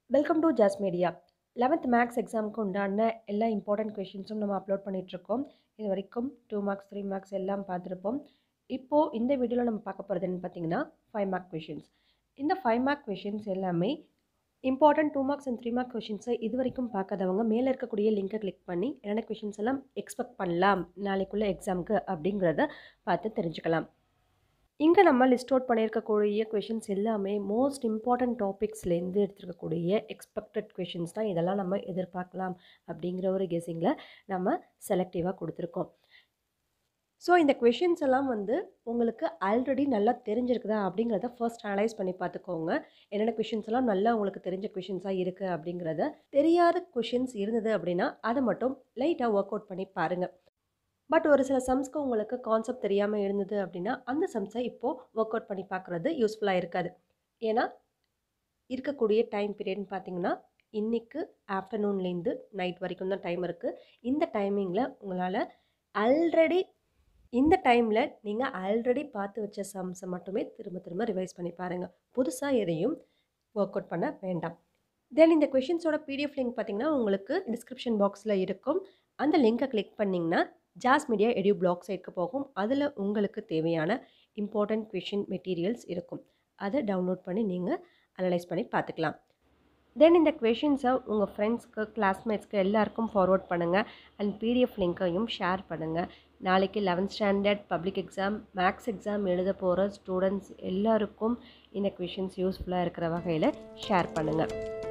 welcome to Jaz media eleventh maths எக்ஸாமுக்கு உண்டான எல்லா இம்பார்ட்டன்ட் கொஷின்ஸும் நம்ம அப்லோட் பண்ணிகிட்ருக்கோம் இது வரைக்கும் டூ மார்க்ஸ் த்ரீ மார்க்ஸ் எல்லாம் பார்த்துருப்போம் இப்போது இந்த வீடியோவில் நம்ம பார்க்க போகிறது என்னன்னு பார்த்தீங்கன்னா ஃபைவ் மார்க் கொஷின்ஸ் இந்த ஃபைவ் மார்க் கொஷின்ஸ் எல்லாமே important two marks and three mark கொஷின்ஸை இது வரைக்கும் பார்க்காதவங்க மேலே இருக்கக்கூடிய லிங்கை கிளிக் பண்ணி என்னென்ன கொஷின்ஸ் எல்லாம் எக்ஸ்பெக்ட் பண்ணலாம் நாளைக்குள்ள எக்ஸாமுக்கு அப்படிங்கிறத பார்த்து தெரிஞ்சுக்கலாம் இங்கே நம்ம லிஸ்ட் அவுட் பண்ணியிருக்கக்கூடிய கொஷின்ஸ் எல்லாமே மோஸ்ட் இம்பார்ட்டன்ட் டாபிக்ஸ்லேருந்து எடுத்துருக்கக்கூடிய எக்ஸ்பெக்டட் கொஷின்ஸ் தான் இதெல்லாம் நம்ம எதிர்பார்க்கலாம் அப்படிங்கிற ஒரு கெஸிங்கில் நம்ம செலக்டிவாக கொடுத்துருக்கோம் ஸோ இந்த கொஷின்ஸ் எல்லாம் வந்து உங்களுக்கு ஆல்ரெடி நல்லா தெரிஞ்சிருக்குதா அப்படிங்கிறத ஃபர்ஸ்ட் அனலைஸ் பண்ணி பார்த்துக்கோங்க என்னென்ன கொஷின்ஸ் எல்லாம் நல்லா உங்களுக்கு தெரிஞ்ச கொஷின்ஸாக இருக்குது அப்படிங்கிறத தெரியாத கொஷின்ஸ் இருந்தது அப்படின்னா அதை மட்டும் லைட்டாக ஒர்க் அவுட் பண்ணி பாருங்கள் பட் ஒரு சில சம்ஸ்க்கு உங்களுக்கு கான்செப்ட் தெரியாமல் இருந்தது அப்படின்னா அந்த சம்ஸை இப்போது ஒர்க் அவுட் பண்ணி பார்க்குறது யூஸ்ஃபுல்லாக இருக்காது ஏன்னா இருக்கக்கூடிய டைம் பீரியட்னு பார்த்தீங்கன்னா இன்றைக்கு ஆஃப்டர்நூன்லேருந்து நைட் வரைக்கும் தான் டைம் இருக்குது இந்த டைமிங்கில் உங்களால் ஆல்ரெடி இந்த டைமில் நீங்கள் ஆல்ரெடி பார்த்து வச்ச சம்ஸை மட்டுமே திரும்ப திரும்ப ரிவைஸ் பண்ணி பாருங்கள் புதுசாக எதையும் ஒர்க் அவுட் பண்ண வேண்டாம் தென் இந்த கொஷின்ஸோட பிடிஎஃப் லிங்க் பார்த்தீங்கன்னா உங்களுக்கு டிஸ்கிரிப்ஷன் பாக்ஸில் இருக்கும் அந்த லிங்கை கிளிக் பண்ணிங்கன்னா ஜாஸ் மீடியா எடியூ பிளாக் சைட்க்கு போகும் அதில் உங்களுக்கு தேவையான இம்பார்ட்டண்ட் கொஷின் மெட்டீரியல்ஸ் இருக்கும் அதை டவுன்லோட் பண்ணி நீங்கள் அனலைஸ் பண்ணி பார்த்துக்கலாம் தென் இந்த கொஷின்ஸை உங்கள் ஃப்ரெண்ட்ஸ்க்கு கிளாஸ்மேட்ஸ்க்கு எல்லாருக்கும் ஃபார்வர்ட் பண்ணுங்கள் அண்ட் பிடிஎஃப் லிங்க்கையும் ஷேர் பண்ணுங்கள் நாளைக்கு eleventh standard public exam maths exam எழுத போகிற ஸ்டூடெண்ட்ஸ் எல்லாருக்கும் இந்த கொஷின்ஸ் யூஸ்ஃபுல்லாக இருக்கிற வகையில் ஷேர் பண்ணுங்கள்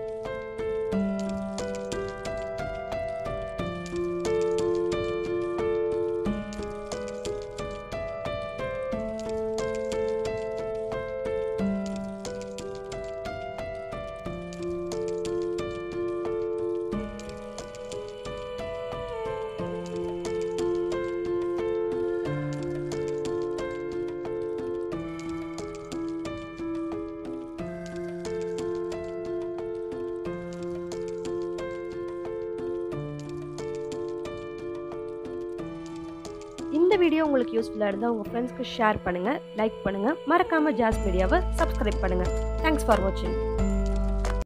இந்த வீடியோ உங்களுக்கு யூஸ்ஃபுல்லாக இருந்தால் உங்கள் ஃப்ரெண்ட்ஸ்க்கு ஷேர் பண்ணுங்கள் லைக் பண்ணுங்கள் மறக்காமல் ஜாஸ் மீடியாவை சப்ஸ்கிரைப் பண்ணுங்கள் தேங்க்ஸ் ஃபார் வாட்சிங்